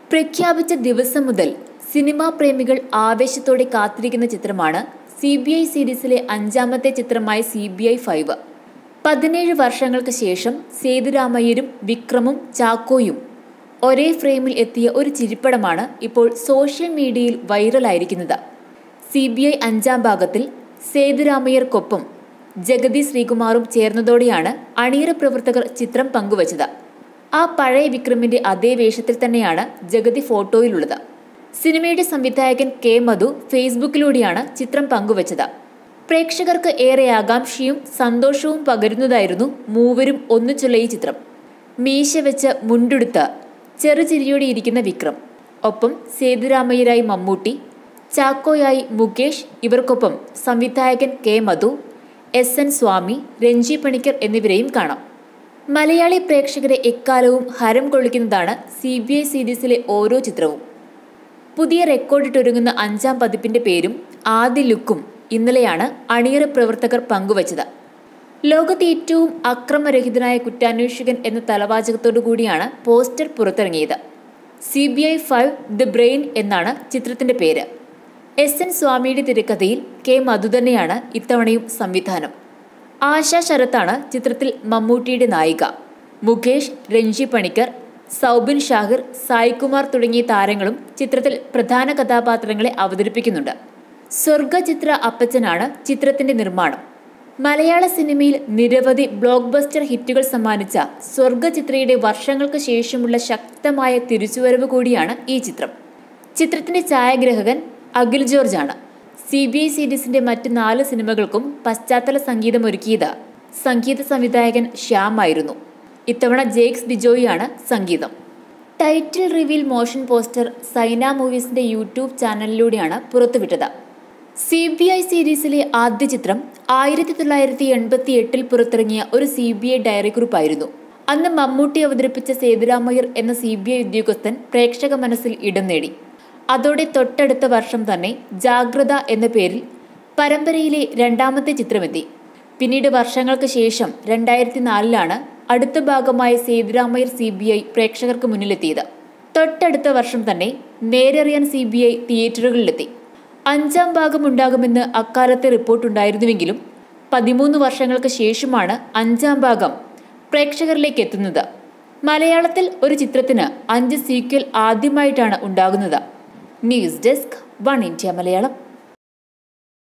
പ്രഖ്യാപിച്ച ദിവസം മുതൽ സിനിമാ പ്രേമികൾ ആവേശത്തോടെ കാത്തിരിക്കുന്ന ചിത്രമാണ് സി ബി ഐ സീരീസിലെ അഞ്ചാമത്തെ ചിത്രമായ സി ബി ഐ ഫൈവ് പതിനേഴ് വർഷങ്ങൾക്ക് ശേഷം സേതുരാമയ്യരും വിക്രമും ചാക്കോയും ഒരേ ഫ്രെയിമിൽ എത്തിയ ഒരു ചിരിപ്പടമാണ് ഇപ്പോൾ സോഷ്യൽ മീഡിയയിൽ വൈറലായിരിക്കുന്നത് സി ബി ഐ അഞ്ചാം ഭാഗത്തിൽ സേതുരാമയ്യർക്കൊപ്പം ജഗതി ശ്രീകുമാറും ചേർന്നതോടെയാണ് അണിയറ പ്രവർത്തകർ ചിത്രം പങ്കുവച്ചത് ആ പഴയ വിക്രമിന്റെ അതേ വേഷത്തിൽ തന്നെയാണ് ജഗതി ഫോട്ടോയിലുള്ളത് സിനിമയുടെ സംവിധായകൻ കെ മധു ഫേസ്ബുക്കിലൂടെയാണ് ചിത്രം പങ്കുവച്ചത് പ്രേക്ഷകർക്ക് ഏറെ ആകാംക്ഷയും സന്തോഷവും പകരുന്നതായിരുന്നു മൂവരും ഒന്നിച്ചുള്ള ഈ ചിത്രം മീശ വെച്ച് മുണ്ടെടുത്ത് ചെറുചിരിയോടെ ഇരിക്കുന്ന വിക്രം ഒപ്പം സേതുരാമയ്യരായി മമ്മൂട്ടി ചാക്കോയായി മുകേഷ് ഇവർക്കൊപ്പം സംവിധായകൻ K Madhu S N Swami Renji Panicker എന്നിവരെയും കാണാം മലയാളി പ്രേക്ഷകരെ എക്കാലവും ഹരം കൊള്ളിക്കുന്നതാണ് സി ബി ഐ സീരീസിലെ ഓരോ ചിത്രവും പുതിയ റെക്കോർഡിട്ടൊരുങ്ങുന്ന അഞ്ചാം പതിപ്പിന്റെ പേരും ആദ്യ ലുക്കും ഇന്നലെയാണ് അണിയറ പ്രവർത്തകർ പങ്കുവച്ചത് ലോകത്തെ ഏറ്റവും അക്രമരഹിതനായ കുറ്റാന്വേഷകൻ എന്ന തലവാചകത്തോടു കൂടിയാണ് പോസ്റ്റർ പുറത്തിറങ്ങിയത് C B I five the brain എന്നാണ് ചിത്രത്തിന്റെ പേര് എസ് എൻ സ്വാമിയുടെ തിരക്കഥയിൽ കെ മധു തന്നെയാണ് ഇത്തവണയും സംവിധാനം ആശ ശരത്താണ് ചിത്രത്തിൽ മമ്മൂട്ടിയുടെ നായിക മുകേഷ് രഞ്ജി പണിക്കർ സൗബിൻ ഷാഹിർ സായികുമാർ തുടങ്ങിയ താരങ്ങളും ചിത്രത്തിൽ പ്രധാന കഥാപാത്രങ്ങളെ അവതരിപ്പിക്കുന്നുണ്ട് സ്വർഗചിത്ര അപ്പച്ചനാണ് ചിത്രത്തിന്റെ നിർമ്മാണം മലയാള സിനിമയിൽ നിരവധി ബ്ലോക്ക് ബസ്റ്റർ ഹിറ്റുകൾ സമ്മാനിച്ച സ്വർഗചിത്രയുടെ വർഷങ്ങൾക്ക് ശേഷമുള്ള ശക്തമായ തിരിച്ചുവരവ് കൂടിയാണ് ഈ ചിത്രം ചിത്രത്തിന്റെ ഛായാഗ്രഹകൻ അഖിൽ ജോർജ് ആണ് സി ബി ഐ സീരീസിന്റെ മറ്റ് നാല് സിനിമകൾക്കും പശ്ചാത്തല സംഗീതം ഒരുക്കിയത് സംഗീത സംവിധായകൻ ശ്യാം ആയിരുന്നു ഇത്തവണ ജേക്സ് ബിജോയിയാണ് സംഗീതം title reveal motion poster Saina മൂവീസിന്റെ യൂട്യൂബ് ചാനലിലൂടെയാണ് പുറത്തുവിട്ടത് സി ബി ഐ സീരീസിലെ ആദ്യ ചിത്രം ആയിരത്തി തൊള്ളായിരത്തി എൺപത്തി എട്ടിൽ പുറത്തിറങ്ങിയ ഒരു സി ബി ഐ ഡയറി കുറിപ്പായിരുന്നു അന്ന് മമ്മൂട്ടി അവതരിപ്പിച്ച സേതുരാമയ്യർ എന്ന സി ബി ഐ ഉദ്യോഗസ്ഥൻ പ്രേക്ഷക മനസ്സിൽ ഇടം നേടി അതോടെ തൊട്ടടുത്ത വർഷം തന്നെ ജാഗ്രത എന്ന പേരിൽ പരമ്പരയിലെ രണ്ടാമത്തെ ചിത്രമെത്തി പിന്നീട് വർഷങ്ങൾക്ക് ശേഷം രണ്ടായിരത്തി നാലിലാണ് അടുത്ത ഭാഗമായ സേതുരാമയ്യർ സി ബി ഐ പ്രേക്ഷകർക്ക് മുന്നിലെത്തിയത് തൊട്ടടുത്ത വർഷം തന്നെ നേരറിയാൻ സി ബി ഐ തിയേറ്ററുകളിലെത്തി അഞ്ചാം ഭാഗം ഉണ്ടാകുമെന്ന് അക്കാലത്തെ റിപ്പോർട്ടുണ്ടായിരുന്നുവെങ്കിലും പതിമൂന്ന് വർഷങ്ങൾക്ക് ശേഷമാണ് അഞ്ചാം ഭാഗം പ്രേക്ഷകരിലേക്ക് എത്തുന്നത് മലയാളത്തിൽ ഒരു ചിത്രത്തിന് അഞ്ച് സീക്വൽ ആദ്യമായിട്ടാണ് ഉണ്ടാകുന്നത് news desk one India Malayalam